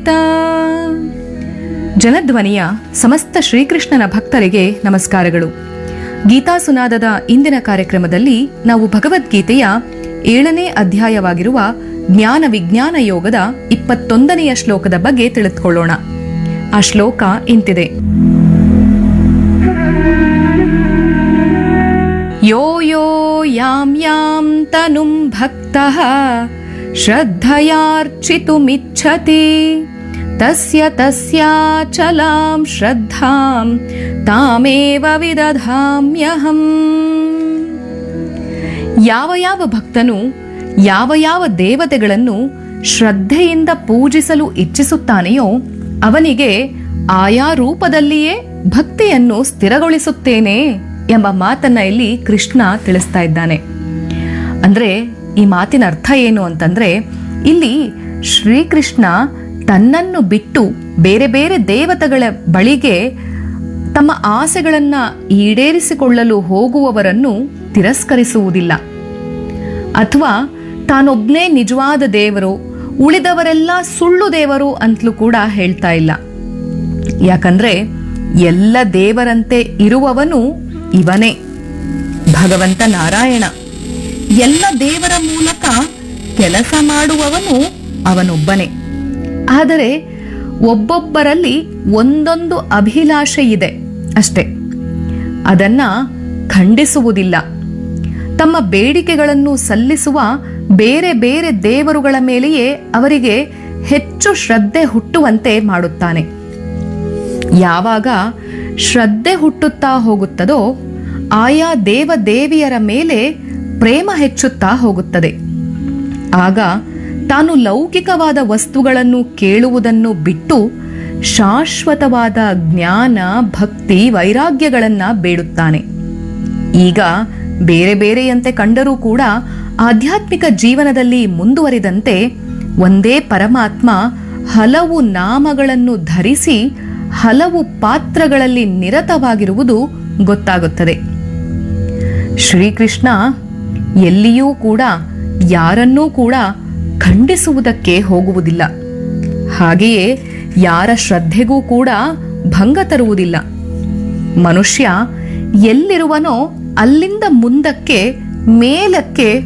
ಗೀತಾ ಜನಧ್ವನಿಯ ಸಮಸ್ತ ಶ್ರೀಕೃಷ್ಣನ ಭಕ್ತರಿಗೆ ನಮಸ್ಕಾರಗಳು ಗೀತಾ ಸುನಾದದ ಇಂದಿನ ಕಾರ್ಯಕ್ರಮದಲ್ಲಿ ನಾವು ಭಗವದ್ಗೀತೆಯ ಏಳನೇ ಅಧ್ಯಾಯವಾಗಿರುವ ಜ್ಞಾನ ವಿಜ್ಞಾನ ಯೋಗದ ಇಪ್ಪತ್ತೊಂದನೆಯ ಶ್ಲೋಕದ ಬಗ್ಗೆ ತಿಳಿದುಕೊಳ್ಳೋಣ ಆ ಶ್ಲೋಕ ಇಂತಿದೆ ಯೋ ಯೋ ಯಾಂ ಯಾಂ ತನುಂ ಭಕ್ತಃ ಶ್ರದ್ಧಯಾರ್ಚಿತುಮಿಚ್ಛತಿ ತಸ್ಯ ತಸ್ಯಾಚಲಾಂ ಶ್ರದ್ಧಾಂ ತಾಮೇವ ವಿದಧಾಮ್ಯಹಂ ಯಾವ ಯಾವ ಭಕ್ತನು ಯಾವ ಯಾವ ದೇವತೆಗಳನ್ನು ಶ್ರದ್ಧೆಯಿಂದ ಪೂಜಿಸಲು ಇಚ್ಛಿಸುತ್ತಾನೆಯೋ ಅವನಿಗೆ ಆಯಾ ರೂಪದಲ್ಲಿಯೇ ಭಕ್ತಿಯನ್ನು ಸ್ಥಿರಗೊಳಿಸುತ್ತೇನೆ ಎಂಬ ಮಾತನ್ನ ಇಲ್ಲಿ ಕೃಷ್ಣ ತಿಳಿಸ್ತಾ ಇದ್ದಾನೆ ಅಂದ್ರೆ ಈ ಮಾತಿನ ಅರ್ಥ ಏನು ಅಂತಂದ್ರೆ ಇಲ್ಲಿ ಶ್ರೀಕೃಷ್ಣ ತನ್ನನ್ನು ಬಿಟ್ಟು ಬೇರೆ ಬೇರೆ ದೇವತೆಗಳ ಬಳಿಗೆ ತಮ್ಮ ಆಸೆಗಳನ್ನ ಈಡೇರಿಸಿಕೊಳ್ಳಲು ಹೋಗುವವರನ್ನು ತಿರಸ್ಕರಿಸುವುದಿಲ್ಲ ಅಥವಾ ತಾನೊಬ್ನೇ ನಿಜವಾದ ದೇವರು ಉಳಿದವರೆಲ್ಲ ಸುಳ್ಳು ದೇವರು ಅಂತಲೂ ಕೂಡ ಹೇಳ್ತಾ ಇಲ್ಲ ಯಾಕಂದ್ರೆ ಎಲ್ಲ ದೇವರಂತೆ ಇರುವವನು ಇವನೇ ಭಗವಂತ ನಾರಾಯಣ ಎಲ್ಲ ದೇವರ ಮೂಲಕ ಕೆಲಸ ಮಾಡುವವನು ಅವನೊಬ್ಬನೇ ಆದರೆ ಒಬ್ಬೊಬ್ಬರಲ್ಲಿ ಒಂದೊಂದು ಅಭಿಲಾಷೆ ಇದೆ ಅಷ್ಟೇ ಅದನ್ನ ಖಂಡಿಸುವುದಿಲ್ಲ ತಮ್ಮ ಬೇಡಿಕೆಗಳನ್ನು ಸಲ್ಲಿಸುವ ಬೇರೆ ಬೇರೆ ದೇವರುಗಳ ಮೇಲೆಯೇ ಅವರಿಗೆ ಹೆಚ್ಚು ಶ್ರದ್ಧೆ ಹುಟ್ಟುವಂತೆ ಮಾಡುತ್ತಾನೆ ಯಾವಾಗ ಶ್ರದ್ಧೆ ಹುಟ್ಟುತ್ತಾ ಹೋಗುತ್ತದೋ ಆಯಾ ದೇವ ದೇವಿಯರ ಮೇಲೆ ಪ್ರೇಮ ಹೆಚ್ಚುತ್ತಾ ಹೋಗುತ್ತದೆ ಆಗ ತಾನು ಲೌಕಿಕವಾದ ವಸ್ತುಗಳನ್ನು ಕೇಳುವುದನ್ನು ಬಿಟ್ಟು ಶಾಶ್ವತವಾದ ಜ್ಞಾನ ಭಕ್ತಿ ವೈರಾಗ್ಯಗಳನ್ನ ಬೇಡುತ್ತಾನೆ ಈಗ ಬೇರೆ ಬೇರೆಯಂತೆ ಕಂಡರೂ ಕೂಡ ಆಧ್ಯಾತ್ಮಿಕ ಜೀವನದಲ್ಲಿ ಮುಂದುವರಿದಂತೆ ಒಂದೇ ಪರಮಾತ್ಮ ಹಲವು ನಾಮಗಳನ್ನು ಧರಿಸಿ ಹಲವು ಪಾತ್ರಗಳಲ್ಲಿ ನಿರತವಾಗಿರುವುದು ಗೊತ್ತಾಗುತ್ತದೆ ಶ್ರೀಕೃಷ್ಣ ಎಲ್ಲಿಯೂ ಕೂಡ ಯಾರನ್ನೂ ಕೂಡ ಖಂಡಿಸುವುದಕ್ಕೆ ಹೋಗುವುದಿಲ್ಲ ಹಾಗೆಯೇ ಯಾರ ಶ್ರದ್ಧೆಗೂ ಕೂಡ ಭಂಗ ತರುವುದಿಲ್ಲ ಮನುಷ್ಯ ಎಲ್ಲಿರುವನೋ ಅಲ್ಲಿಂದ ಮುಂದಕ್ಕೆ ಮೇಲಕ್ಕೆ